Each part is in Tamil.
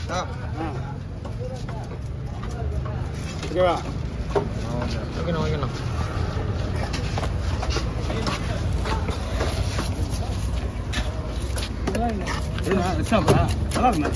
ஆ ஆ ஓகேவா ஓகேண்ணா ஓகேண்ணா எதுண்ணா எக்ஸாம்பா நல்லா இருக்குண்ணா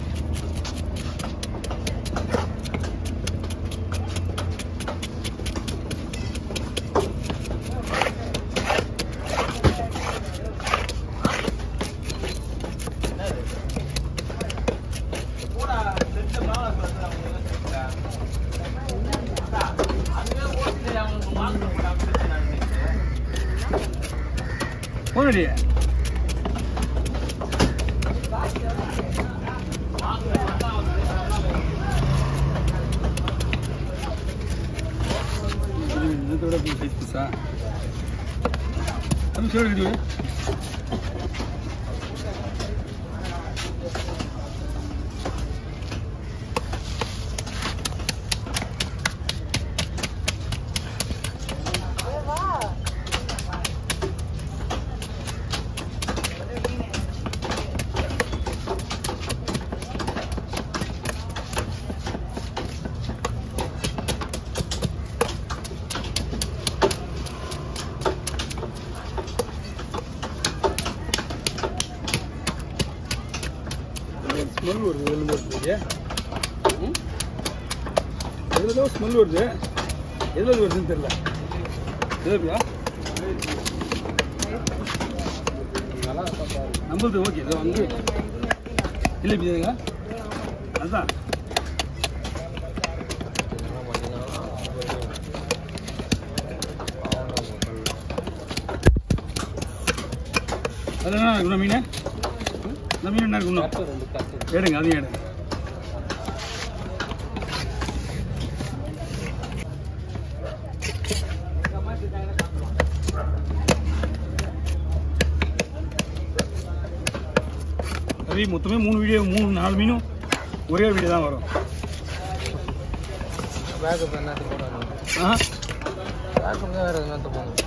போனடி இதோட பீஸ் பீஸா அது சோறு கட்டி ஸ்மெல் வருது எதுல வருது எதுல ஸ்மெல் வருது எதுல இருந்து வருதுன்னு தெரியல எதுலையா நம்மளது ஓகே இதோ வந்து இல்லை பிடிங்க அதுதான் அது என்ன இருக்கணும் மீன் இந்த மீன் என்ன இருக்கணும் எடுங்க அதையும் எடுங்க ரவி மொத்தமே மூணு வீடியோ மூணு நாலு மீனும் ஒரே வீடியோ தான் வரும் பேக் இப்போ என்னத்துக்கு போடாது ஆ பேக் வந்து வேறு என்னத்து போகணும்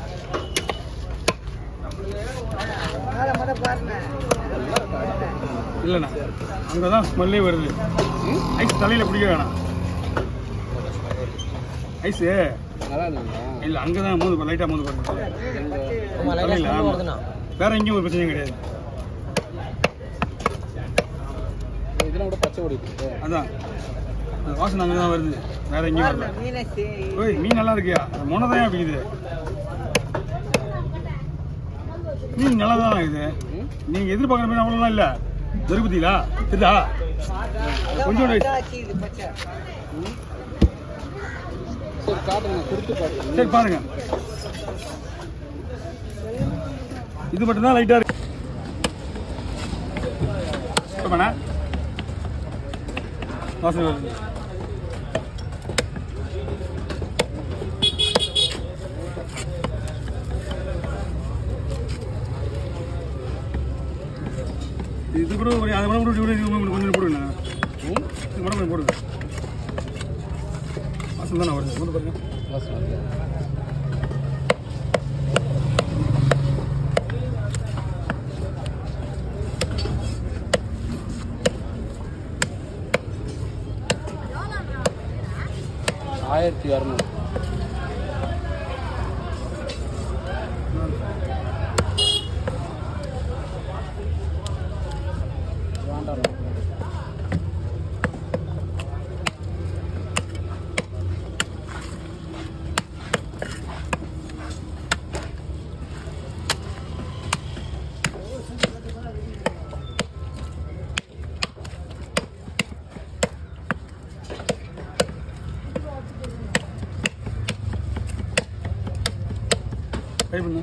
இல்லைண்ணா அங்கே தான் ஸ்மெல்லே வருது ஐஸ் தலையில் பிடிக்க வேணாம் ஐஸு நல்லா இல்லைங்களா இல்லை அங்கே தான் மோது லைட்டாக மோது பண்ணுறது ஆமாம் லைட்டாக தலையில, ஸ்மெல் ஆமா. வருதுண்ணா வேற எங்கேயும் ஒரு பிரச்சனையும் கிடையாது இதெல்லாம் கூட பச்சை ஓடிட்டு அதான் அந்த வாசனை அங்கே தான் வருது வேற எங்கேயும் வரல ஓய் மீன் நல்லா இருக்கியா அது முனை தான் பிடிக்குது மீன் நல்லா தான் இது நீங்கள் எதிர்பார்க்குற மீன் அவ்வளோலாம் இல்லை திருப்பதிங்களா தெரியுதா கொஞ்சோண்டு சரி காட்டுங்க கொடுத்து பாருங்க சரி பாருங்க இது மட்டும் தான் லைட்டாக இருக்கு ஆமாண்ணா வாசனை வருது இது கூட ஒரு அதை மட்டும் கூட இது கொஞ்சம் கொஞ்சம் போடுங்க இது மட்டும் கொஞ்சம் போடுங்க வாசம் தானே வருது வந்து பாருங்க ஆயிரத்தி இரநூறு வேண்டாம் ட்ரை பண்ணு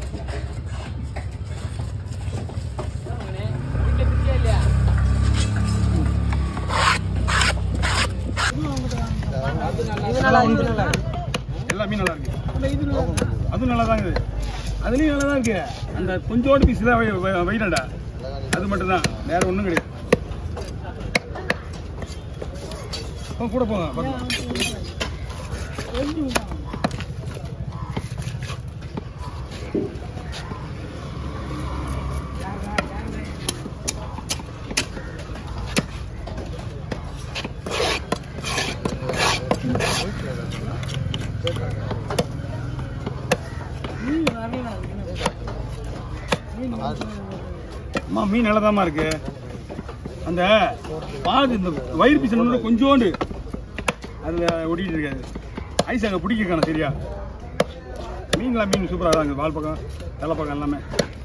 இது நல்லா இது நல்லா எல்லாமே நல்லா இருக்கு அதுவும் நல்லா தான் இருக்குது அதுலேயும் நல்லா தான் இருக்கு அந்த கொஞ்சோண்டு பீஸ் தான் வெயிட்டா அது மட்டும் தான் வேற ஒன்றும் கிடையாது போங்க, கூட போங்க பார்க்கலாம். அம்மா மீன் நல்லதாம்மா இருக்கு அந்த பாது இந்த வயிறு பீஸ் ஒன்று கொஞ்சோண்டு அதில் ஒட்டிகிட்டு இருக்காது ஐஸ் அங்கே பிடிக்க காணும் சரியா மீன்லாம் மீன் சூப்பராக தான் இருக்குது வால் பக்கம் தலை பக்கம் எல்லாமே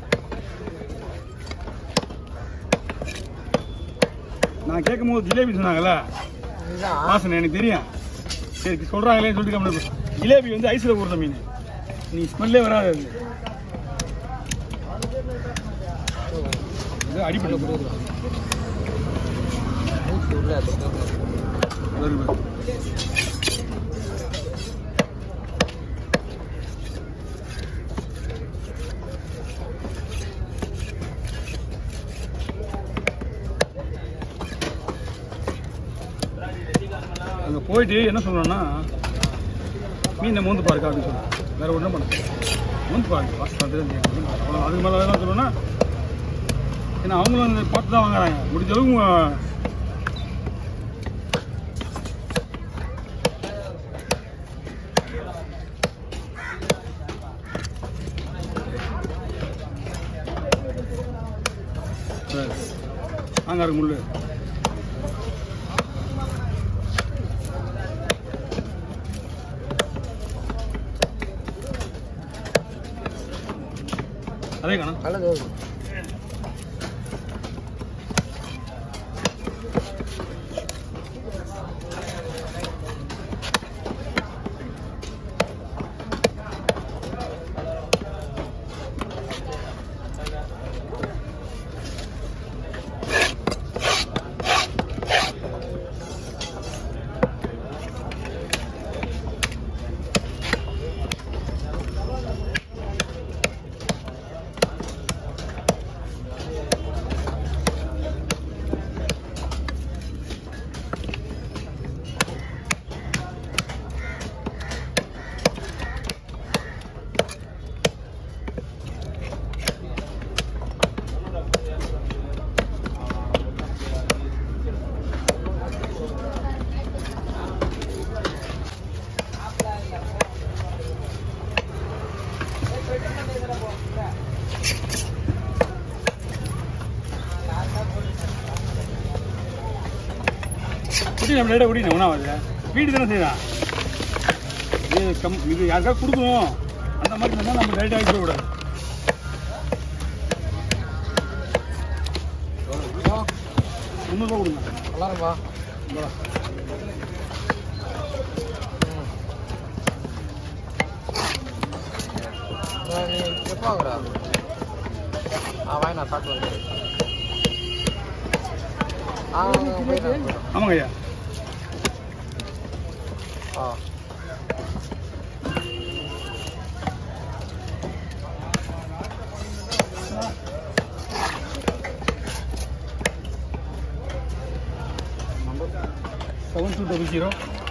நான் கேட்கும் போது ஜிலேபி சொன்னாங்கல்ல வாசனை எனக்கு தெரியும் சரி சொல்கிறாங்களே சொல்லிட்டு கம்முனு இரு. ஜிலேபி வந்து ஐஸில் ஊறுற மீன் நீ ஸ்மெல்லே வராது அது. இது அடிப்படை வருது அங்கே போயிட்டு என்ன சொல்லணும்னா மீனை மூந்து பாருக்கா அப்படின்னு சொல்லணும் வேற ஒன்றும் பண்ண மூந்து பாருங்க வாசி பார்த்து அவ்வளோ அதுக்கு மேலே என்ன சொல்லணும்னா ஏன்னா அவங்களும் அந்த பார்த்து தான் வாங்குறாங்க முடிஞ்ச அளவுக்கு உங்க- சரி. அங்க இருக்கு முள்ளு அதே காணும் குடி நம்ம லேட்டாக குடி ஒன்றா வருது வீடு தானே செய்யலாம் இது கம் இது யாருக்கா கொடுக்கணும் அந்த மாதிரி இருந்தால் நம்ம லேட்டாக ஆகி போகக்கூடாது முந்நூறுபா கொடுங்க நல்லாருப்பா இந்தா. நீ எப்போ வாங்குற ஆ வாங்கி நான் சாப்பிட்டு வரேன் ஆ போயிட்டு வரேன். ஆமாங்க ஐயா ஆ செவன் டூ டபுள் ஜீரோ